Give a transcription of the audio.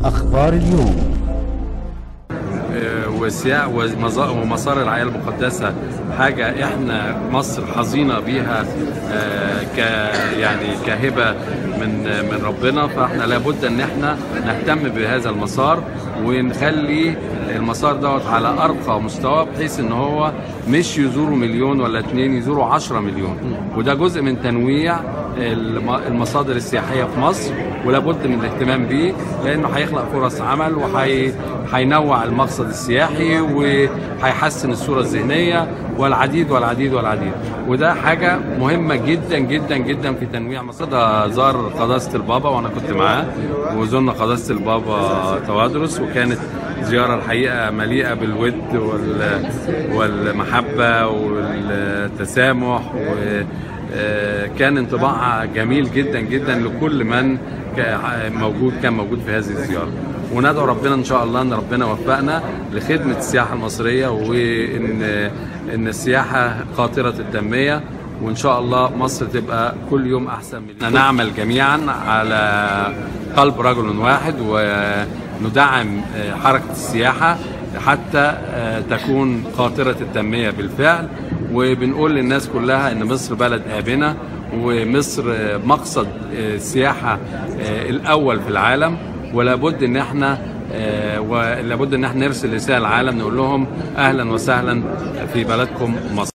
أخبار اليوم وسياق ومزا- ومسار العائله المقدسه حاجه احنا مصر حظينا بيها آه، ك يعني كهبه من من ربنا فاحنا لابد ان احنا نهتم بهذا المسار ونخلي المسار دوت على ارقى مستوى بحيث ان هو مش يزوروا مليون ولا اتنين يزوروا عشرة مليون وده جزء من تنويع الم- المصادر السياحيه في مصر ولابد من الاهتمام بيه لانه هيخلق فرص عمل وهينوع المقصد السياحي وهيحسن الصوره الذهنيه والعديد والعديد والعديد وده حاجه مهمه جدا جدا جدا في تنويع مصر ده زار قداسه البابا وانا كنت معاه وزرنا قداسه البابا توادرس وكانت زيارة الحقيقة مليئة بالود وال- والمحبة والتسامح وكان انطباع جميل جدا جدا لكل من ك- موجود كان موجود في هذه الزيارة وندعو ربنا ان شاء الله ان ربنا وفقنا لخدمة السياحة المصرية وان ان السياحة قاطرة التنمية وان شاء الله مصر تبقى كل يوم احسن من نعمل جميعا على قلب رجل واحد وندعم آه، حركه السياحه حتى آه، تكون قاطره التنميه بالفعل وبنقول للناس كلها ان مصر بلد امنه ومصر آه، مقصد آه، السياحه آه، الاول في العالم ولا بد ان احنا آه، ولابد ان احنا نرسل رساله للعالم نقول لهم اهلا وسهلا في بلدكم مصر